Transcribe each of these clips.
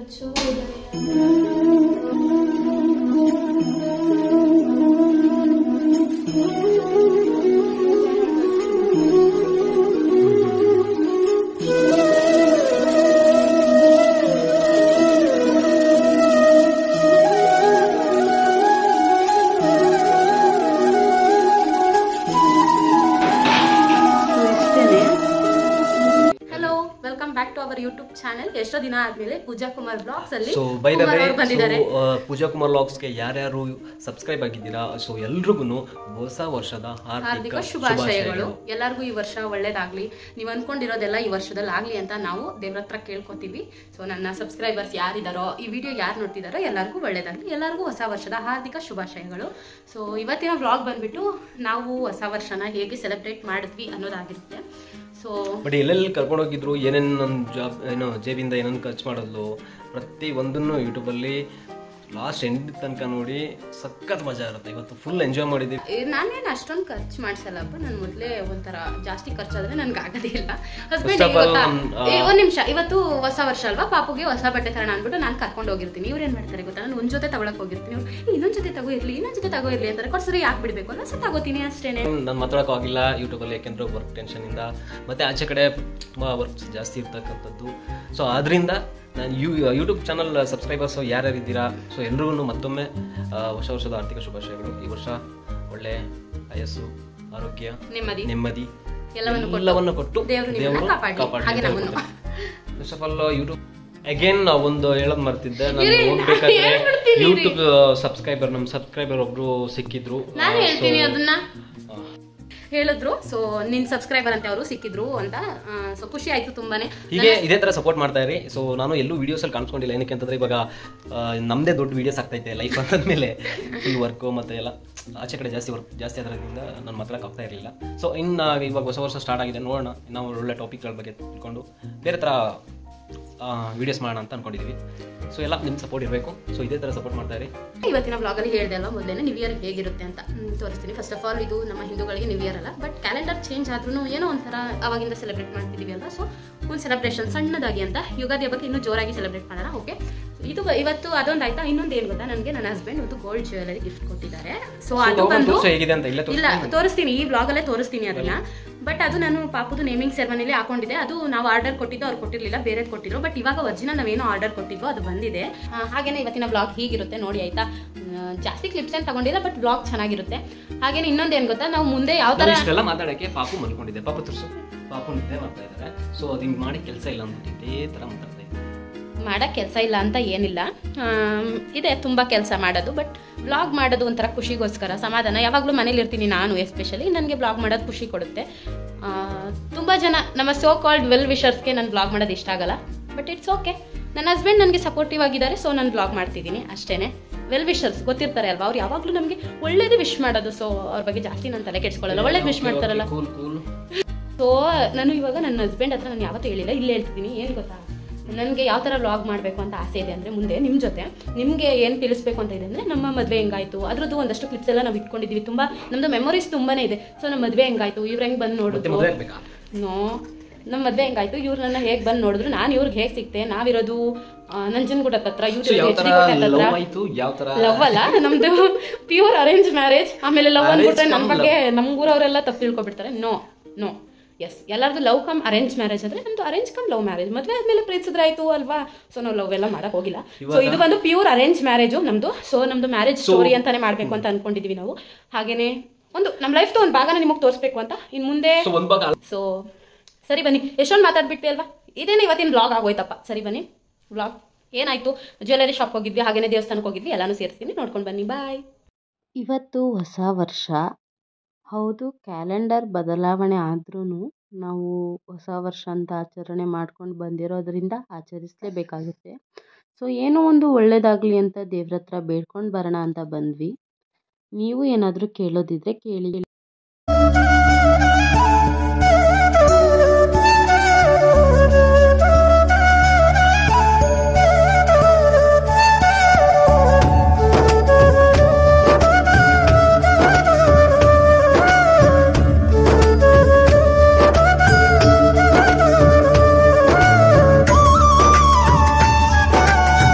ಪ್ರಚೋದಯ hello welcome back to our YouTube channel ಎಷ್ಟೋ ದಿನ ಆದ್ಮೇಲೆ ಪೂಜಾ ಕುಮಾರ್ ಬ್ಲಾಗ್ಸ್ ಅಲ್ಲಿ so by the Kumar way ಅವ್ರು ಬಂದಿದ್ದಾರೆ ಪೂಜಾ ಕುಮಾರ್ ಲಾಗ್ಸ್ಗೆ ಯಾರ್ಯಾರು ಸಬ್ಸ್ಕ್ರೈಬ್ ಆಗಿದ್ದೀರಾ ಸೊ ಎಲ್ರಿಗೂ ಹೊಸ ವರ್ಷದ ಹಾರ್ದಿಕ ಹಾರ್ದಿಕ ಶುಭಾಶಯಗಳು ಎಲ್ಲರಿಗೂ ಈ ವರ್ಷ ಒಳ್ಳೇದಾಗ್ಲಿ ನೀವು ಅನ್ಕೊಂಡಿರೋದೆಲ್ಲ ಈ ವರ್ಷದಲ್ಲಿ ಆಗ್ಲಿ ಅಂತ ನಾವು ದೇವ್ರ ಹತ್ರ ಕೇಳ್ಕೊತೀವಿ ಸೊ ನನ್ನ ಸಬ್ಸ್ಕ್ರೈಬರ್ಸ್ ಯಾರಿದಾರೋ ಈ ವಿಡಿಯೋ ಯಾರು ನೋಡ್ತಿದಾರೋ ಎಲ್ಲರಿಗೂ ಒಳ್ಳೇದಾಗ್ಲಿ ಎಲ್ಲರಿಗೂ ಹೊಸ ವರ್ಷದ ಹಾರ್ದಿಕ ಶುಭಾಶಯಗಳು ಸೊ ಇವತ್ತಿನ ವ್ಲಾಗ್ ಬಂದ್ಬಿಟ್ಟು ನಾವು ಹೊಸ ವರ್ಷನ ಹೇಗೆ ಸೆಲೆಬ್ರೇಟ್ ಮಾಡಿದ್ವಿ ಅನ್ನೋದಾಗಿರುತ್ತೆ ಸೊ ಬಟ್ ಎಲ್ಲೆಲ್ಲಿ ಕರ್ಕೊಂಡು ಹೋಗಿದ್ರು ಏನೇನು ನನ್ನ ಜಾಬ್ ಏನೋ ಜೇಬಿಂದ ಏನೇನು ಖರ್ಚು ಮಾಡೋದು ಪ್ರತಿ ಒಂದನ್ನು ಯೂಟ್ಯೂಬಲ್ಲಿ ಲಾಸ್ಟ್ ಎಂಡ್ ತನಕ ನೋಡಿ ಸಖತ್ ಮಜಾ ಇರುತ್ತೆ ಇವತ್ತು ಫುಲ್ ಎಂಜಾಯ್ ಮಾಡಿದ್ದೀವಿ ನಾನೇನು ಅಷ್ಟೊಂದು ಖರ್ಚು ಮಾಡ್ಸಲ್ಲಪ್ಪ ನಾನು ಮೊದಲೇ ಒಂಥರ ಜಾಸ್ತಿ ಖರ್ಚಾದ್ರೆ ನನ್ಗೆ ಆಗೋದೇ ಇಲ್ಲ First ಹಸ್ಬೆಂಡ್ of all, ಗೊತ್ತಾ ನಮ್- ಆ- ಏ, ಒಂದ್ ನಿಮಿಷ ಇವತ್ತು ಹೊಸ ವರ್ಷ ಅಲ್ವಾ ಪಾಪುಗೆ ಹೊಸ ಬಟ್ಟೆ ತರೋಣ ಅಂದ್ಬಿಟ್ಟು ನಾನು ಕರ್ಕೊಂಡು ಹೋಗಿರ್ತೀನಿ ಇವ್ರು ಏನ್ ಮಾಡ್ತಾರೆ ಗೊತ್ತಾ ನಾನು ಒಂದ್ ಜೊತೆ ತಗೊಳಕ್ ಹೋಗಿರ್ತೀನಿ ಇವ್ರು "ಏ, ಇನ್ನೊಂದ್ ಜೊತೆ ತಗೋ ಇರ್ಲಿ ಇನ್ನೊಂದ್ ಜೊತೆ ತಗೋ ಇರ್ಲಿ ಅಂತಾರೆ ಕೊಡ್ಸರಿ ಯಾಕೆ ಬಿಡ್ಬೇಕು ಅಲ್ಲ ಸೊ ತಗೋತೀನಿ ಅಷ್ಟೇನೆ ನಾನು ಮಾತಾಡೋಕೆ ಆಗಿಲ್ಲ ಯೂಟ್ಯೂಬಲ್ಲಿ ಯಾಕೆಂದ್ರೆ ವರ್ಕ್ ಟೆನ್ಷನಿಂದ ಮತ್ತು ಆಚೆ ಕಡೆ ತುಂಬ ವರ್ಕ್ ಜಾಸ್ತಿ ಇರ್ತಕ್ಕಂಥದ್ದು ಸೊ ಅದರಿಂದ ನಾನು ಯೂ ಯೂಟ್ಯೂಬ್ ಚಾನಲ್ ಸಬ್ಸ್ಕ್ರೈಬರ್ಸ್ ಯಾರ್ಯಾರು ಇದ್ದೀರಾ ಸೊ ಎಲ್ರಿಗೂ ಮತ್ತೊಮ್ಮೆ ಆ, ಹೊಸ ವರ್ಷದ ಆರ್ಥಿಕ ಶುಭಾಶಯಗಳು ಈ ವರ್ಷ ಒಳ್ಳೆ ಆಯಸ್ಸು ಆರೋಗ್ಯ ನೆಮ್ಮದಿ ನೆಮ್ಮದಿ ಎಲ್ಲವನ್ನು ಕೊಟ್ಟು ಎಲ್ಲವನ್ನು ಕೊಟ್ಟು ದೇವ್ರು ನಿಮ್ಮನ್ನ ಕಾಪಾಡ್ಲಿ. ಹಾಗೆ ನಮ್ಮನ್ನು. First of all YouTube again ಒಂದು ಹೇಳೋದು ಮರ್ತಿದ್ದೆ ನಾನು ಇರಿ, ಹೋಗ್ಬೇಕಾದ್ರೆ ನಾನು ಹೇಳ್ಬಿಡ್ತೀನಿ ಇರಿ. ಯೂಟ್ಯೂಬ್ ಸಬ್ಸ್ಕ್ರೈಬರ್ ನಮ್ಮ ಸಬ್ಸ್ಕ್ರೈಬರ್ ಒಬ್ರು ಸಿಕ್ಕಿದ್ರು ನಾನು ಹೇಳ್ತೀನಿ So, ಅದನ್ನ ಆ, ಹೇಳಿದ್ರು ಸೊ ನಿನ್ ಸಬ್ಸ್ಕ್ರೈಬರ್ ಅಂತ ಅವರು ಸಿಕ್ಕಿದ್ರು ಅಂತ ಸೊ ಖುಷಿ ಆಯ್ತು ತುಂಬಾನೇ ಹೀಗೆ ಇದೇ ತರ ಸಪೋರ್ಟ್ ಮಾಡ್ತಾ ಇರಿ ಸೊ ನಾನು ಎಲ್ಲೂ ವಿಡಿಯೋಸ್ ಅಲ್ಲಿ ಕಾಣಿಸ್ಕೊಂಡಿಲ್ಲ ಏನಕ್ಕೆ ಅಂತಂದ್ರೆ ಇವಾಗ ಆ, ನಮ್ದೇ ದೊಡ್ಡ ವಿಡಿಯೋಸ್ ಆಗ್ತೈತೆ ಲೈಫ್ ಅಂತಂದ್ಮೇಲೆ ಫುಲ್ ವರ್ಕು ಮತ್ತೆ ಎಲ್ಲ ಆಚೆ ಕಡೆ ಜಾಸ್ತಿ ವರ್ಕ್ ಜಾಸ್ತಿ ಅದರಿಂದ ನಾನು ಮಾತಾಡಕ್ಕೆ ಆಗ್ತಾ ಇರಲಿಲ್ಲ ಸೊ ಇನ್ನು ಇವಾಗ ಹೊಸ ವರ್ಷ ಸ್ಟಾರ್ಟ್ ಆಗಿದೆ ನೋಡೋಣ ನಾವು ಒಳ್ಳೆ ಟಾಪಿಕ್ಗಳ ಬಗ್ಗೆ ತಿಳ್ಕೊಂಡು ಬೇರೆ ಥರ ವಿಡಿಯೋಸ್ ಮಾಡೋಣ ಅಂತ ಅನ್ಕೊಂಡಿದೀವಿ ಸೊ ಎಲ್ಲ ನಿಮ್ಮ ಸಪೋರ್ಟ್ ಇರಬೇಕು ಸೊ ಇದೇ ಥರ ಸಪೋರ್ಟ್ ಮಾಡ್ತಾ ಇರಿ ಇವತ್ತಿನ ಬ್ಲಾಗಲ್ಲಿ ಹೇಳಿದೆ ಅಲ್ವಾ ಮೊದಲೇ ನ್ಯೂ ಇಯರ್ ಹೇಗಿರುತ್ತೆ ಅಂತ ಹ್ಮ್, ತೋರಿಸ್ತೀನಿ ಫಸ್ಟ್ ಆಫ್ ಆಲ್ ಇದು ನಮ್ಮ ಹಿಂದೂಗಳಿಗೆ ನ್ಯೂ ಇಯರ್ ಅಲ್ಲ ಬಟ್ ಕ್ಯಾಲೆಂಡರ್ ಚೇಂಜ್ ಆದ್ರೂ ಏನೋ ಒಂಥರ ಅವಾಗಿಂದ ಸೆಲೆಬ್ರೇಟ್ ಮಾಡ್ತಿದೀವಿ ಅಲ್ವಾ ಸೊ ಒಂದು ಸೆಲೆಬ್ರೇಷನ್ ಸಣ್ಣದಾಗಿ ಅಂತ ಯುಗಾದಿ ಹಬ್ಬಕ್ಕೆ ಇನ್ನೂ ಜೋರಾಗಿ ಸೆಲೆಬ್ರೇಟ್ ಮಾಡೋಣ ಓಕೆ ಇದು ಇವತ್ತು ಅದೊಂದು ಆಯ್ತಾ ಇನ್ನೊಂದು ಏನು ಗೊತ್ತಾ ನನಗೆ ನನ್ನ ಹಸ್ಬೆಂಡ್ ಒಂದು ಗೋಲ್ಡ್ ಜ್ಯುವೆಲರಿ ಗಿಫ್ಟ್ ಕೊಟ್ಟಿದ್ದಾರೆ ಸೊ ಅದು ತಗೊಂಡು ಬಂದು ತೋರ್ಸು ಹೇಗಿದೆ ಅಂತ ಇಲ್ಲೇ ಇಲ್ಲ ತೋರಿಸ್ತೀನಿ ಈ ಬ್ಲಾಗಲ್ಲೇ ತೋರಿಸ್ತೀನಿ ಅದನ್ನ ಬಟ್ ಅದು ನಾನು ಪಾಪುದು ನೇಮಿಂಗ್ ಸೆರೆಮನಿಲಿ ಹಾಕೊಂಡಿದ್ದೆ ಅದು ನಾವು ಆರ್ಡರ್ ಕೊಟ್ಟಿದ್ದು ಅವ್ರು ಕೊಟ್ಟಿರಲಿಲ್ಲ ಬೇರೆ ಕೊಟ್ಟಿದ್ರು ಬಟ್ ಇವಾಗ ಒರಿಜಿನಲ್ ನಾವೇನೋ ಆರ್ಡರ್ ಕೊಟ್ಟಿದ್ವೋ ಅದು ಬಂದಿದೆ ಆ, ಹಾಗೇನೆ ಇವತ್ತಿನ ಬ್ಲಾಗ್ ಹೀಗಿರುತ್ತೆ ನೋಡಿ ಆಯ್ತಾ ಆ, ಜಾಸ್ತಿ ಕ್ಲಿಪ್ಸ್ ಏನು ತಗೊಂಡಿಲ್ಲ ಬಟ್ ಬ್ಲಾಗ್ ಚೆನ್ನಾಗಿರುತ್ತೆ ಹಾಗೇನೆ ಇನ್ನೊಂದು ಏನು ಗೊತ್ತಾ ನಾವು ಮುಂದೆ ಯಾವ ಥರ ನಾವು ಇಷ್ಟೆಲ್ಲ ಮಾತಾಡೋಕ್ಕೆ ಪಾಪು ಮಲ್ಕೊಂಡಿದ್ದೆ ಪಾಪು ತೋರಿಸು ಪಾಪು ನಿದ್ದೆ ಮಾಡ್ತಾ ಇದ್ದಾರೆ ಸೊ ಅದು ಹಿಂಗೆ ಮಾಡಿ ಕೆಲಸ ಇಲ್ಲ ಅಂದ್ಬಿಟ್ಟು ಇದೇ ಥರ ಮಾತಾಡ್ತಾ ಇದ್ದೆ ಮಾಡೋಕ್ಕೆ ಕೆಲಸ ಇಲ್ಲ ಅಂತ ಏನಿಲ್ಲ ಆಮ್, ಇದೆ ತುಂಬ ಕೆಲಸ ಮಾಡೋದು ಬಟ್ ಬ್ಲಾಗ್ ಮಾಡೋದು ಒಂಥರ ಖುಷಿಗೋಸ್ಕರ ಸಮಾಧಾನ ಯಾವಾಗಲೂ ಮನೇಲಿ ಇರ್ತೀನಿ ನಾನು ಎಸ್ಪೆಷಲಿ ನನಗೆ ಬ್ಲಾಗ್ ಮಾಡೋದು ಖುಷಿ ಕೊಡುತ್ತೆ ತುಂಬ ಜನ ನಮ್ಮ ಸೋ ಕಾಲ್ಡ್ ವೆಲ್ ವಿಷರ್ಸ್ಗೆ ನಾನು ಬ್ಲಾಗ್ ಮಾಡೋದು ಇಷ್ಟ ಆಗಲ್ಲ ಬಟ್ ಇಟ್ಸ್ ಓಕೆ ನನ್ನ ಹಸ್ಬೆಂಡ್ ನನಗೆ ಸಪೋರ್ಟಿವ್ ಆಗಿದ್ದಾರೆ ಸೊ ನಾನು ಬ್ಲಾಗ್ ಮಾಡ್ತಿದ್ದೀನಿ ಅಷ್ಟೇ ವೆಲ್ ವಿಷರ್ಸ್ ಗೊತ್ತಿರ್ತಾರೆ ಅಲ್ವಾ ಅವ್ರು ಯಾವಾಗಲೂ ನಮಗೆ ಒಳ್ಳೇದು ವಿಶ್ ಮಾಡೋದು ಸೊ ಅವ್ರ ಬಗ್ಗೆ ಜಾಸ್ತಿ ನಾನು ತಲೆ ಕೆಡ್ಸ್ಕೊಳ್ಳಲ್ಲ ಒಳ್ಳೇದು ವಿಶ್ ಮಾಡ್ತಾರಲ್ಲ ಕೂಲ್ ಕೂಲ್ ಸೊ ನಾನು ಇವಾಗ ನನ್ನ ಹಸ್ಬೆಂಡ್ ಹತ್ರ ನಾನು ಯಾವತ್ತೂ ಹೇಳಿಲ್ಲ ಇಲ್ಲೇ ಹೇಳ್ತಿದ್ದೀನಿ ಏನು ಗೊತ್ತಾ ನನಗೆ ಯಾವ ಥರ ವ್ಲಾಗ್ ಮಾಡಬೇಕು ಅಂತ ಆಸೆ ಇದೆ ಅಂದರೆ ಮುಂದೆ ನಿಮ್ಮ ಜೊತೆ ನಿಮಗೆ ಏನು ತಿಳಿಸ್ಬೇಕು ಅಂತ ಇದೆ ಅಂದರೆ ನಮ್ಮ ಮದುವೆ ಹೆಂಗಾಯ್ತು ಅದ್ರದ್ದು ಒಂದಷ್ಟು ಕ್ಲಿಪ್ಸ್ ಎಲ್ಲ ನಾವು ಇಟ್ಕೊಂಡಿದ್ದೀವಿ ತುಂಬ ನಮ್ಮದು ಮೆಮೊರೀಸ್ ತುಂಬಾ ಇದೆ ಸೊ ನಮ್ಮ ಮದುವೆ ಹೆಂಗಾಯ್ತು ಇವ್ರು ಹೆಂಗೆ ಬಂದು ಮತ್ತೆ ನೋಡಿದ್ರು ಮದುವೆ ಆಗ್ಬೇಕಾ ನೋ ನಮ್ಮ ಮದುವೆ ಹೆಂಗಾಯ್ತು ಇವ್ರು ನನ್ನ ಹೇಗೆ ಬಂದು ನೋಡಿದ್ರು ನಾನು ಇವ್ರಿಗೆ ಹೇಗೆ ಸಿಕ್ತೆ ನಾವಿರೋದು ಆ, ನಂಜನಗೂಡ ಹತ್ರ ಸೊ ಇವ್ರು ಯಾವ ಎಚ್ ತರ ಡಿ ಕೋಟೆ ಲವ್ ಹತ್ರ ಆಯ್ತು ಯಾವ ತರ ಲವ್ ಅಲ್ಲ ನಮ್ದು ಪ್ಯೂರ್ ಅರೇಂಜ್ ಮ್ಯಾರೇಜ್ ಆಮೇಲೆ ಲವ್ Arrange ಅಂದ್ಬಿಟ್ರೆ ನಮ್ಮ cum ಬಗ್ಗೆ ನಮ್ಗೂರವರೆಲ್ಲ ತಪ್ಪು ತಿಳ್ಕೊಬಿಡ್ತಾರೆ ನೋ ನೋ ಎಸ್ ಎಲ್ಲರದು ಲವ್ ಕಮ್ ಅರೇಂಜ್ ಮ್ಯಾರೇಜ್ ಅಂದ್ರೆ ನಮ್ದು ಅರೇಂಜ್ ಕಮ್ ಲವ್ ಮ್ಯಾರೇಜ್ ಮದುವೆ ಆದ್ಮೇಲೆ ಪ್ರೀತಿಸಿದ್ರೆ ಆಯ್ತು ಅಲ್ವಾ ಸೊ ನಾವು ಲವ್ ಎಲ್ಲ ಮಾಡಕ್ ಹೋಗಿಲ್ಲ ಸೊ ಇದು ಬಂದು ಪ್ಯೂರ್ ಅರೇಂಜ್ ಮ್ಯಾರೇಜು ನಮ್ದು ಸೊ ನಮ್ದು ಮ್ಯಾರೇಜ್ ಸ್ಟೋರಿ ಅಂತಾನೆ ಮಾಡ್ಬೇಕು ಅಂತ ಅನ್ಕೊಂಡಿದೀವಿ ನಾವು ಹಾಗೇನೆ ಒಂದು ನಮ್ಮ ಲೈಫ್ದು ಒಂದು ಭಾಗನ ನಿಮಗೆ ತೋರಿಸ್ಬೇಕು ಅಂತ ಇನ್ ಮುಂದೆ ಸೊ ಒಂದ್ ಭಾಗ ಸೊ ಸರಿ ಬನ್ನಿ ಎಷ್ಟೊಂದು ಮಾತಾಡ್ಬಿಟ್ವಿ ಅಲ್ವಾ ಇದೇನೆ ಇವತ್ತಿನ ಬ್ಲಾಗ್ ಆಗೋಯ್ತಪ್ಪ ಸರಿ ಬನ್ನಿ ಬ್ಲಾಗ್ ಏನಾಯ್ತು ಜ್ಯುವೆಲರಿ ಶಾಪ್ ಹೋಗಿದ್ವಿ ಹಾಗೇನೆ ದೇವಸ್ಥಾನಕ್ಕೆ ಹೋಗಿದ್ವಿ ಎಲ್ಲಾನು ಸೇರಿಸ್ತೀನಿ ನೋಡ್ಕೊಂಡು ಬನ್ನಿ ಬಾಯ್ ಇವತ್ತು ಹೊಸ ವರ್ಷ ಹೌದು ಕ್ಯಾಲೆಂಡರ್ ಬದಲಾವಣೆ ಆದ್ರೂ ನಾವು ಹೊಸ ವರ್ಷ ಅಂತ ಆಚರಣೆ ಮಾಡ್ಕೊಂಡು ಬಂದಿರೋದ್ರಿಂದ ಆಚರಿಸಲೇಬೇಕಾಗುತ್ತೆ ಸೊ ಏನೋ ಒಂದು ಒಳ್ಳೆಯದಾಗಲಿ ಅಂತ ದೇವ್ರ ಹತ್ರ ಬೇಡ್ಕೊಂಡು ಬರೋಣ ಅಂತ ಬಂದ್ವಿ ನೀವು ಏನಾದರೂ ಕೇಳೋದಿದ್ರೆ ಕೇಳಿ ಿ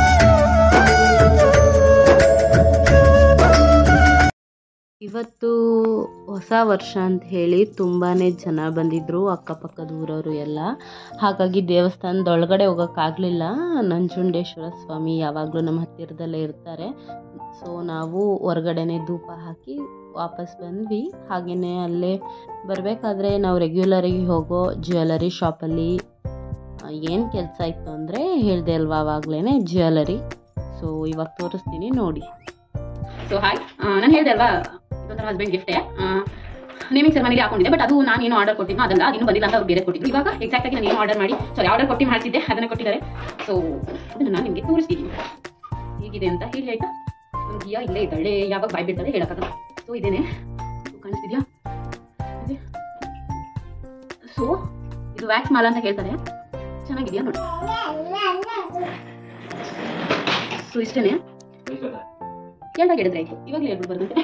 ಇವತ್ತು ಹೊಸ ವರ್ಷ ಅಂತ ಹೇಳಿ ತುಂಬಾ ಜನ ಬಂದಿದ್ದರು ಅಕ್ಕಪಕ್ಕದ ಊರವರು ಎಲ್ಲ ಹಾಗಾಗಿ ದೇವಸ್ಥಾನದೊಳಗಡೆ ಹೋಗೋಕ್ಕಾಗಲಿಲ್ಲ ನಂಜುಂಡೇಶ್ವರ ಸ್ವಾಮಿ ಯಾವಾಗಲೂ ನಮ್ಮ ಹತ್ತಿರದಲ್ಲೇ ಇರ್ತಾರೆ ಸೊ ನಾವು ಹೊರಗಡೆನೆ ಧೂಪ ಹಾಕಿ ವಾಪಸ್ ಬಂದ್ವಿ ಹಾಗೆಯೇ ಅಲ್ಲೇ ಬರಬೇಕಾದ್ರೆ ನಾವು ರೆಗ್ಯುಲರಾಗಿ ಹೋಗೋ ಜ್ಯುವೆಲರಿ ಶಾಪಲ್ಲಿ ಏನು ಕೆಲಸ ಇತ್ತು ಅಂದರೆ ಹೇಳಿದೆ ಅಲ್ವಾ ಆವಾಗಲೇ ಜ್ಯುವೆಲರಿ ಸೊ ಇವಾಗ ತೋರಿಸ್ತೀನಿ ನೋಡಿ ಸೊ ಹಾಯ್ ನಾನು ಹೇಳಿದೆ ಅಲ್ವಾ ಇದೊಂಥರ ಹಸ್ಬೆಂಡ್ ಗಿಫ್ಟೇ ನೇಮಿಂಗ್ ಸೆರೆಮನಿಗೆ ಹಾಕೊಂಡಿದ್ದೆ ಬಟ್ ಅದು ನಾನು ಏನು ಆರ್ಡರ್ ಕೊಟ್ಟಿದ್ನೋ ಅದಲ್ಲ ಅದು ಇನ್ನೂ ಬಂದಿಲ್ಲ ಅಂತ ಅವ್ರು ಬೇರೆ ಕೊಟ್ಟಿದ್ರು ಇವಾಗ ಎಕ್ಸಾಕ್ಟ್ ಆಗಿ ನಾನು ಏನು ಆರ್ಡರ್ ಮಾಡಿ ಸಾರಿ ಆರ್ಡರ್ ಕೊಟ್ಟು ಮಾಡ್ತಿದ್ದೆ ಅದನ್ನ ಕೊಟ್ಟಿದ್ದಾರೆ ಸೊ ಅದನ್ನು ನಾನು ನಿಮಗೆ ತೋರಿಸ್ತೀನಿ ಹೇಗಿದೆ ಅಂತ ಹೇಳಿ ಆಯ್ತಾ ನಮ್ಮ ಗಿಯಾ ಇಲ್ಲೇ ಇದ್ದಾಳೆ ಯಾವಾಗ ಬಾಯ್ ಬಿಡ್ತಾರೆ ಹೇಳಕ್ಕಾಗಲ್ಲ ಸೊ ಇದೇನೆ So, ಕಾಣಿಸ್ತಿದ್ಯಾ ಸೊ ಇದು ವ್ಯಾಕ್ಸ್ ಮಾಲ ಅಂತ ಹೇಳ್ತಾರೆ ಚೆನ್ನಾಗಿದೆಯಾ ನೋಡಿ ಸೊ ಇಷ್ಟೇನೆ ಕೇಳ್ದಾಗ ಹೇಳಿದ್ರೆ ಆಯ್ತು ಇವಾಗಲೇ ಹೇಳ್ಬಿಟ್ಟು ಬರ್ದಂತೆ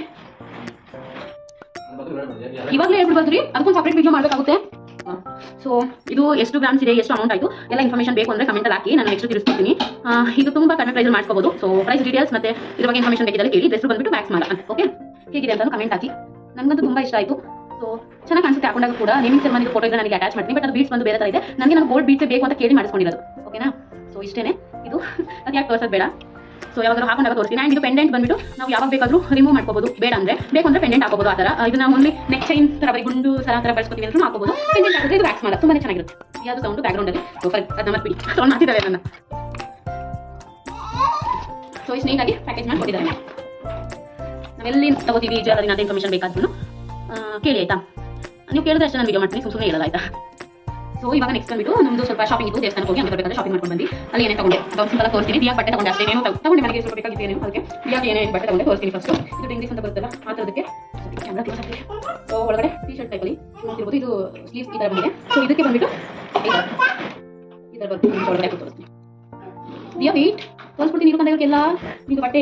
ಇವಾಗಲೇ ಹೇಳ್ಬಿಟ್ಟು ರೀ ಅದಕ್ಕೊಂದು ಸಪ್ರೇಟ್ ವಿಡಿಯೋ ಮಾಡಬೇಕಾಗುತ್ತೆ ಸೊ ಇದು ಎಷ್ಟು ಗ್ರಾಮ್ಸ್ ಇದೆ ಎಷ್ಟು ಅಮೌಂಟ್ ಆಯಿತು ಎಲ್ಲ ಇನ್ಫಾರ್ಮೇಷನ್ ಬೇಕು ಅಂದರೆ ಕಮೆಂಟಲ್ಲಿ ಹಾಕಿ ನಾನು ನೆಕ್ಸ್ಟ್ ತಿಳಿಸ್ಕೊಡ್ತೀನಿ ಆ, ಇದು ತುಂಬ ಕಡಿಮೆ ಪ್ರೈಸ್ ಮಾಡ್ಕೋಬಹುದು ಸೊ ಪ್ರೈಸ್ ಡೀಟೇಲ್ಸ್ ಮತ್ತೆ ಇದ್ರ ಬಗ್ಗೆ ಇನ್ಫಾರ್ಮೇಷನ್ ಬೇಕಿದ್ರೆ ಕೇಳಿ ಹೆಸರು ಬಂದ್ಬಿಟ್ಟು ವ್ಯಾಕ್ಸ್ ಮಾಲ ಅಂತ ಓಕೆ ಹೇಗಿದೆ ಅಂತ ಕಮೆಂಟ್ ಹಾಕಿ ನನಗಂತೂ ತುಂಬ ಇಷ್ಟ ಆಯಿತು ಸೊ ಚೆನ್ನಾಗಿ ಕಾಣಿಸುತ್ತೆ ಹಾಕೊಂಡಾಗ ಕೂಡ ನೇಮಿಂಗ್ ಸೆರೆಮನಿ ಫೋಟೋ ಇದ್ರೆ ನನಗೆ ಅಟ್ಯಾಚ್ ಮಾಡ್ತೀನಿ ಬಟ್ ಅದು ಬೀಟ್ಸ್ ಬಂದು ಬೇರೆ ಥರ ಇದೆ ನನಗೆ ನಾನು ಗೋಲ್ಡ್ ಬೀಟ್ಸ್ ಬೇಕು ಅಂತ ಕೇಳಿ ಮಾಡಿಸ್ಕೊಂಡಿರೋದು ಓಕೆನಾ ಸೊ ಇಷ್ಟೇನೆ ಇದು ಅದು ಯಾಕೆ ತೋರಿಸೋದು ಬೇಡ ಸೊ ಯಾವಾಗಾದ್ರೂ ಹಾಕೊಂಡಾಗ ತೋರಿಸ್ತೀನಿ ಆ್ಯಂಡ್ ಇದು ಪೆಂಡೆಂಟ್ ಬಂದ್ಬಿಟ್ಟು ನಾವು ಯಾವಾಗ ಬೇಕಾದ್ರೂ ರಿಮೂವ್ ಮಾಡ್ಕೋಬಹುದು ಬೇಡ ಅಂದ್ರೆ ಬೇಕು ಅಂದ್ರೆ ಪೆಂಡೆಂಟ್ ಹಾಕೋಬಹುದು ಆ ಥರ ಇದನ್ನ ಓನ್ಲಿ ನೆಕ್ ಚೈನ್ ಥರ ಬರೀ ಗುಂಡು ಸರ ಥರ ಬಳಸ್ಕೊತೀವಿ ಅಂದ್ರೆ ಹಾಕೋಬಹುದು ಪೆಂಡೆಂಟ್ ಹಾಕಿದ್ರೆ ಇದು ವ್ಯಾಕ್ಸ್ ಮಾಡಲ್ಲ ತುಂಬಾನೇ ಚೆನ್ನಾಗಿರುತ್ತೆ ಯಾವುದು ಸೌಂಡ್ ಬ್ಯಾಕ್ಗ್ರೌಂಡ್ ಅಲ್ಲಿ ಸೂಪರ್ ಅದನ್ನ ಮತ್ತೆ ಬಿಡಿ ಸೌಂಡ್ ಮಾಡ್ತಿದ್ದಾವೆ ನನ್ನ ಸೊ ಇಷ್ಟು ನೀಟಾಗಿ ಪ್ಯಾಕೇಜ್ ಮಾಡಿ ಕೊಟ್ಟಿದ್ದಾರೆ ನಾವೆಲ್ಲಿ ತಗೋತೀವಿ ಜ್ಯುವೆಲರಿ ಅಂತ ಇನ್ಫಾರ್ಮೇಷನ್ ಬೇಕಾದ್ರೂ ಕೇಳಿ ಆಯ್ತಾ ನೀವು ಕೇಳಿದ್ರೆ ಅಷ್ಟೇ ನಾನು ವಿಡಿಯೋ ಮಾಡ್ತೀನಿ ಸುಮ್ಮನೆ ಹೇಳಲ್ಲ ಆಯ್ತಾ ಸೊ ಇವಾಗ ನೆಕ್ಸ್ಟ್ ಬಂದ್ಬಿಟ್ಟು ನಮ್ದು ಸ್ವಲ್ಪ ಶಾಪಿಂಗ್ ಇತ್ತು ದೇವಸ್ಥಾನಕ್ಕೆ ಹೋಗಿ ಹಂಗೆ ಬರಬೇಕಾದ್ರೆ ಶಾಪಿಂಗ್ ಮಾಡ್ಕೊಂಡು ಬಂದು ಅಲ್ಲಿ ಏನೇ ತಗೊಂಡೆ ಒಂದು ಸಿಂಪಲ್ ತೋರಿಸ್ತೀನಿ ದಿಯಾ ಬಟ್ಟೆ ತಗೊಂಡೆ ಅಷ್ಟೇ ಏನು ತಗೊಂಡೆ ಮನೆಗೆ ಸ್ವಲ್ಪ ಬೇಕಾಗಿತ್ತು ಏನು ಅದಕ್ಕೆ ದಿಯಾಗೆ ಏನೇನು ಬಟ್ಟೆ ತಗೊಂಡೆ ತೋರಿಸ್ತೀನಿ ಫಸ್ಟ್ ಇದು ಡಿಂಗ್ರೀಸ್ ಅಂತ ಬರುತ್ತಲ್ಲ ಆ ಥರದಕ್ಕೆ ಕ್ಯಾಮ್ರಾ ಕ್ಲೋಸ್ ಆಗ್ತಿದೆ ಸೊ ಒಳಗಡೆ ಟಿ ಶರ್ಟ್ ಟೈಪಲ್ಲಿ ನೋಡ್ತಿರ್ಬೋದು ಇದು ಸ್ಲೀವ್ಸ್ ಈ ಥರ ಬಂದಿದೆ ಸೊ ಇದಕ್ಕೆ ಬಂದ್ಬಿಟ್ಟು ಈ ಥರ ಈ ಥರ ಬರ್ತೀನಿ ನಿಮ್ಗೆ ಒಳಗಡೆ ಹಾಕಿ ತೋರಿಸ್ತೀನಿ ದಿಯಾ ವೇಟ್ ತೋರಿಸ್ಬಿಡ್ತೀನಿ ನೀರು ಕಂದಾಗೆಲ್ಲ ನಿಮ್ಗೆ ಬಟ್ಟೆ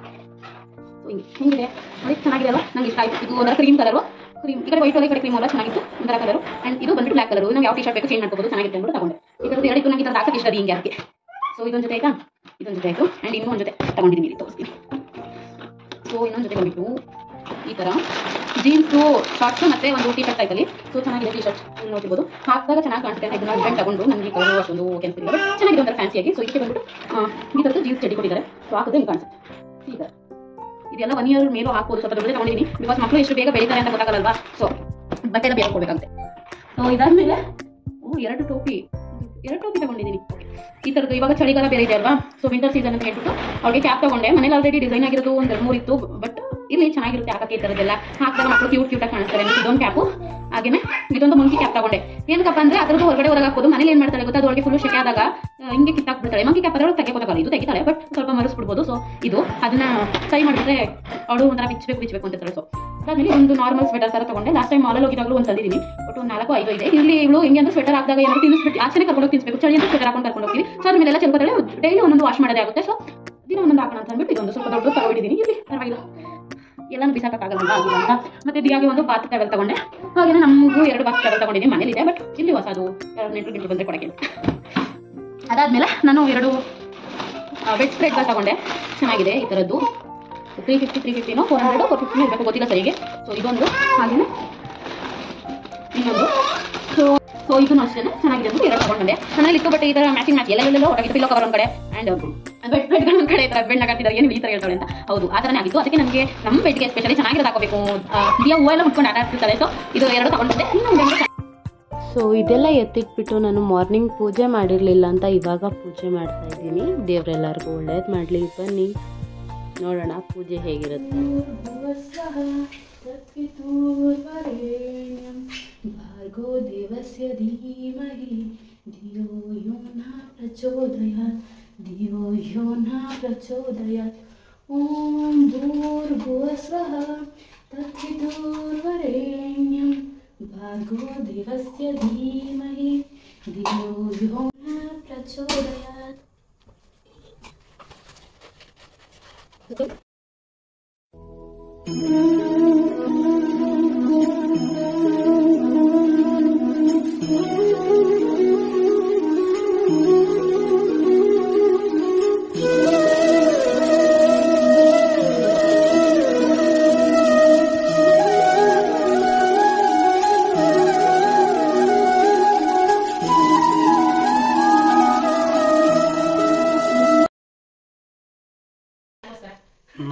ಸೊ ಹಿಂಗೆ ಹೆಂಗಿದೆ ನೋಡಿ ಚೆನ್ನಾಗಿದೆ ಅಲ್ವಾ ನಂಗೆ ಇಷ್ಟ ಆಯ್ತು ಇದು ಒಂಥರ ಕ್ರೀಮ್ ಕಲರು ಕ್ರೀಮ್ ಈ ಕಡೆ ವೈಟ್ ಈ ಕಡೆ ಕ್ರೀಮ್ ಎಲ್ಲ ಚೆನ್ನಾಗಿತ್ತು ಒಂಥರ ಕಲರು ಅಂಡ್ ಇದು ಬಂದ್ಬಿಟ್ಟು ಬ್ಲಾಕ್ ಕಲರು ನಾವು ಯಾವ ಟಿ ಶರ್ಟ್ ಬೇಕು ಚೇಂಜ್ ಮಾಡ್ಕೋಬಹುದು ಚೆನ್ನಾಗಿತ್ತು ಅಂದ್ಬಿಟ್ಟು ತಗೊಂಡೆ ಈ ಕಡೆ ಎರಡು ನನಗೆ ಈ ಥರ ಹಾಕಕ್ಕೆ ಇಷ್ಟ ಅದು ಹಿಂಗೆ ಅದಕ್ಕೆ ಸೊ ಇದೊಂದು ಜೊತೆ ಆಯ್ತಾ ಇದೊಂದು ಜೊತೆ ಆಯಿತು ಆ್ಯಂಡ್ ಇನ್ನೂ ಒಂದು ಜೊತೆ ತಗೊಂಡಿದ್ದೀನಿ ಇಲ್ಲಿ ತೋರಿಸ್ತೀನಿ ಸೊ ಇನ್ನೊಂದು ಜೊತೆ ಬಂದ್ಬಿಟ್ಟು ಈ ಥರ ಜೀನ್ಸು ಶಾರ್ಟ್ಸ್ ಮತ್ತೆ ಒಂದು ಟಿ ಶರ್ಟ್ ಟೈಪಲ್ಲಿ ಸೊ ಚೆನ್ನಾಗಿದೆ ಟಿ ಶರ್ಟ್ ನೋಡ್ತಿರ್ಬೋದು ಹಾಕಿದಾಗ ಚೆನ್ನಾಗಿ ಕಾಣಿಸುತ್ತೆ ಅಂತ ಇದನ್ನ ಬ್ರ್ಯಾಂಡ್ ತಗೊಂಡು ನನಗೆ ಕಲರ್ ಅಷ್ಟೊಂದು ಕೆಲಸ ಇಲ್ಲ ಬಟ್ ಚೆನ್ನಾಗಿದೆ ಒಂಥರ ಫ್ಯಾನ್ಸಿಯಾಗಿ ಸೊ ಇದಕ್ಕೆ ಬಂದ್ಬಿಟ್ಟು ಆ, ಈ ಥರದ್ದು ಜೀನ್ಸ್ ಚಡ್ಡಿ ಕೊಟ್ಟಿದ್ದಾರೆ ಸೊ ಹಾಕಿದ್ರೆ ಹಿಂಗೆ ಕಾಣಿಸುತ್ತೆ ಈ ಥರ ಇದೆಲ್ಲ ಒನ್ ಇಯರ್ ಮೇಲೂ ಹಾಕ್ಬೋದು ಸ್ವಲ್ಪ ದೊಡ್ಡದೇ ತಗೊಂಡಿದ್ದೀನಿ ಬಿಕಾಸ್ ಮಕ್ಕಳು ಎಷ್ಟು ಬೇಗ ಬೆಳೀತಾರೆ ಅಂತ ಗೊತ್ತಾಗಲ್ಲಲ್ವಾ ಸೊ ಬಟ್ಟೆ ಎಲ್ಲ ಬೇಗ ಕೊಡ್ಬೇಕಂತೆ ಸೊ ಇದಾದ್ಮೇಲೆ ಓ ಎರಡು ಟೋಪಿ ಎರಡು ಟೋಪಿ ತಗೊಂಡಿದ್ದೀನಿ ಈ ಥರದ್ದು ಇವಾಗ ಚಳಿಗಾಲ ಬೇರೆ ಇದೆ ಅಲ್ವಾ ಸೊ ವಿಂಟರ್ ಸೀಸನ್ ಅಂತ ಹೇಳ್ಬಿಟ್ಟು ಅವ್ರಿಗೆ ಕ್ಯಾಪ್ ತಗೊಂಡೆ ಮನೇಲಿ ಆಲ್ರೆಡಿ ಡಿಸೈನ್ ಆಗಿರೋದು ಒಂದು ಎರಡು ಮೂರು ಇತ್ತು ಬಟ್ ಇಲ್ಲಿ ಚೆನ್ನಾಗಿರುತ್ತೆ ಹಾಕಕ್ಕೆ ಈ ಥರದ್ದೆಲ್ಲ ಹಾಕಿದಾಗ ಮಕ್ಕಳು ಕ್ಯೂಟ್ ಕ್ಯೂಟಾಗಿ ಕಾಣಿಸ್ತಾರೆ ಅಂತ ಇದೊಂದು ಕ್ಯಾಪು ಹಾಗೇನೆ ಇದೊಂದು ಮಂಕಿ ಕ್ಯಾಪ್ ತಗೊಂಡೆ ಏನಕ್ಕಪ್ಪ ಅಂದ್ರೆ ಅದ್ರದ್ದು ಹೊರಗಡೆ ಹೊರಗೆ ಹಾಕೋದು ಮನೇಲಿ ಏನ್ ಮಾಡ್ತಾರೆ ಗೊತ್ತಾ ಅದೊಳಗೆ ಫುಲ್ ಶೆಕೆ ಆದಾಗ ಆ, ಹಿಂಗೆ ಕಿತ್ತಾಕ್ಬಿಡ್ತಾಳೆ ಮಂಕಿ ಕ್ಯಾಪ್ ಅದರೊಳಗೆ ತೆಗೆಯೋಕ್ಕಾಗಲ್ಲ ಇದು ತೆಗಿತಾಳೆ ಬಟ್ ಸ್ವಲ್ಪ ಮರೆಸ್ಬಿಡ್ಬೋದು ಸೊ ಇದು ಅದನ್ನ ಟ್ರೈ ಮಾಡಿದ್ರೆ ಅವಳು ಒಂಥರ ಬಿಚ್ಚಬೇಕು ಬಿಚ್ಚಬೇಕು ಅಂತ ಹೇಳ್ತಾಳೆ ಸೊ ಅದಾದ್ಮೇಲೆ ಒಂದು ನಾರ್ಮಲ್ ಸ್ವೆಟರ್ ಥರ ತಗೊಂಡೆ ಲಾಸ್ಟ್ ಟೈಮ್ ಮಾಲಲ್ಲಿ ಹೋಗಿದಾಗಲೂ ಒಂದು ತಂದಿದ್ದೀನಿ ಒಟ್ಟು ಒಂದು ನಾಲ್ಕು ಐದು ಇದೆ ಇಲ್ಲಿ ಇವಳು ಹಿಂಗೆ ಅಂದ್ರೆ ಸ್ವೆಟರ್ ಹಾಕಿದಾಗ ಏನಾದ್ರು ತಿನ್ನಿಸ್ಬಿಟ್ಟು ಆಚೆನೆ ಕರ್ಕೊಂಡು ಹೋಗಿ ತಿನ್ಸ್ಬೇಕು ಚಳಿ ಅಂತ ಸ್ವೆಟರ್ ಹಾಕೊಂಡು ಕರ್ಕೊಂಡು ಹೋಗ್ತೀವಿ ಸೊ ಅದ್ರ ಮೇಲೆಲ್ಲ ಚೆಲ್ಕೋತಾಳೆ ಡೈಲಿ ಒಂದೊಂದು ವಾಶ್ ಮಾಡೋದೇ ಆಗುತ್ತೆ ಸೊ ದಿನ ಒಂದೊಂದು ಹಾಕೋಣ ಅಂತ ಅಂದ್ಬಿಟ್ಟು ಇದೊಂದು ಸ್ವಲ್ಪ ದೊಡ್ಡ ತಗೊಂಡಿದ್ದೀನಿ ಇಲ್ಲಿ ಪರವಾಗಿಲ್ಲ ಎಲ್ಲಾನು ಬಿಸಾಕಕ್ಕಾಗಲ್ಲ ಆಗಿಲ್ಲ ಅಂತ ಮತ್ತೆ ದಿಯಾಗೆ ಒಂದು ಬಾತ್ ಟವೆಲ್ ತಗೊಂಡೆ ಹಾಗೆ ನಮಗೂ ಎರಡು ಬಾತ್ ಟವೆಲ್ ತಗೊಂಡಿದ್ದೀನಿ ಮನೇಲಿದೆ ಬಟ್ ಇಲ್ಲಿ ಹೊಸದು ಯಾರು ನೆಂಟರು ಗಿಂಟರು ಬಂದರೆ ಕೊಡಕ್ಕೆ ಅದಾದ್ಮೇಲೆ ನಾನು ಎರಡು ವೆಜ್ ಸ್ಪ್ರೆಡ್ಗಳು ತಗೊಂಡೆ ಚೆನ್ನಾಗಿದೆ ಈ ಥರದ್ದು ತ್ರೀ ಫಿಫ್ಟಿ ತ್ರೀ ಫಿಫ್ಟಿನೋ ಫೋರ್ ಹಂಡ್ರೆಡ್ ಫೋರ್ ಫಿಫ್ಟಿನೋ ಇರಬೇಕು ಗೊತ್ತಿಲ್ಲ ಸರಿಗೆ ಸೊ ಇದೊಂದು ಹಾಗೆಯೇ ಇನ್ನೊಂದು ಸೊ ಸೊ ಇದನ್ನು ಅಷ್ಟೇ ಚೆನ್ನಾಗಿದೆ ಅಂತ ಎರಡು ತಗೊಂಡೆ ಮನೇಲಿ ಇತ್ತು ಬಟ್ ಈ ಥರ ಮ್ಯಾಚಿಂಗ್ ಮ್ಯಾಚ್ ಎಲ್ಲೆಲ್ಲೆಲ್ಲೋ ಹೊರಗೆ ಪಿಲ್ಲೋ ಕವರ್ ಒಂದು ಕಡೆ ಆ್ಯಂಡ್ ಬೆಡ್ ಬೆಡ್ಗಳು ಒಂದು ಕಡೆ ಈ ಥರ ಬೆಡ್ ಹಾಕಿದ್ದಾರೆ ಏನು ಈ ಥರ ಹೇಳ್ತಾಳೆ ಅಂತ ಹೌದು ಆ ಥರನೇ ಆಗಿತ್ತು ಅದಕ್ಕೆ ನಮಗೆ ನಮ್ಮ ಬೆಡ್ಗೆ ಸ್ಪೆಷಲಿ ಚೆನ್ನಾಗಿರೋದು ಹಾಕೋಬೇಕು ದಿಯಾ ಹೂವು ಎಲ್ಲ ಮುಟ್ಕೊಂಡು ಆಟ ಆಡ್ತಿರ್ತಾರೆ ಸೊ ಇದು ಎರಡು ತಗೊಂಡಿದ್ದೆ ಇನ್ನೊಂದು ಸೊ ಇದೆಲ್ಲ ಎತ್ತಿಟ್ಬಿಟ್ಟು ನಾನು ಮಾರ್ನಿಂಗ್ ಪೂಜೆ ಮಾಡಿರಲಿಲ್ಲ ಅಂತ ಇವಾಗ ಪೂಜೆ ಮಾಡ್ತಾ ಇದ್ದೀನಿ ದೇವರೆಲ್ಲರಿಗೂ ಒಳ್ಳೇದು ಮಾಡಲಿ ಬನ್ನಿ ನೋಡೋಣ ಪೂಜೆ ಹೇಗಿರುತ್ತೆ भार्गो देवस्य धीमहि धियो यो न प्रचोदयात् धियो यो न प्रचोदयात् ॐ भूर्भुवस्वः तत्विदुर्वरेण्यं भार्गो देवस्य धीमहि धियो यो न प्रचोदयात्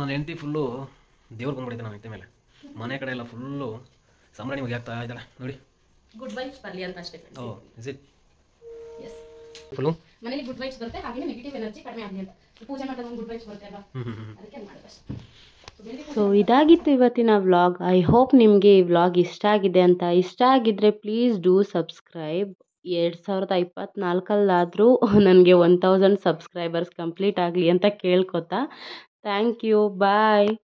ನನ್ನ ಹೆಂಡತಿ ಫುಲ್ಲು ದೇವ್ರು ಬಂದ್ಬಿಟ್ಟಿದೆ ನನ್ನ ಹೆಂಡತಿ ಮೇಲೆ ಮನೆ ಕಡೆ ಎಲ್ಲ ಫುಲ್ಲು ಸಂಬಳ ನಿಮಗೆ ಆಗ್ತಾ ಇದ್ದಾಳೆ ನೋಡಿ ಗುಡ್ ವೈಬ್ಸ್ ಬರಲಿ ಅಂತ ಅಷ್ಟೇ oh is it yes full ಮನೇಲಿ ಗುಡ್ ವೈಬ್ಸ್ ಬರುತ್ತೆ ಹಾಗೆ ನೆಗೆಟಿವ್ ಎನರ್ಜಿ ಕಡಿಮೆ ಆಗಲಿ ಅಂತ ಪೂಜೆ ಮಾಡಿದಾಗ ಒಂದು ಗುಡ್ ವೈಬ್ಸ್ ಬರುತ್ತೆ ಅಲ್ವಾ ಹ್ಞೂ ಹ್ಞೂ ಹ್ಞೂ ಅದಕ್ಕೆ ಮಾಡೋದು ಅಷ್ಟೇ So, ಬೆಳಿಗ್ಗೆ ಸೊ ಇದಾಗಿತ್ತು ಇವತ್ತಿನ ವ್ಲಾಗ್ ಐ ಹೋಪ್ ನಿಮಗೆ ಈ ವ್ಲಾಗ್ ಇಷ್ಟ ಆಗಿದೆ ಅಂತ ಇಷ್ಟ ಆಗಿದ್ದರೆ ಪ್ಲೀಸ್ ಡೂ ಸಬ್ಸ್ಕ್ರೈಬ್ ಎರಡು ಸಾವಿರದ ಇಪ್ಪತ್ತ್ನಾಲ್ಕಲ್ಲಾದರೂ ನನಗೆ ಒನ್ ತೌಸಂಡ್ ಸಬ್ಸ್ಕ್ರೈಬರ್ಸ್ ಕಂಪ್ಲೀಟ್ ಆಗಲಿ ಅಂತ ಕೇಳ್ಕೊತಾ ಥ್ಯಾಂಕ್ ಯು ಬಾಯ್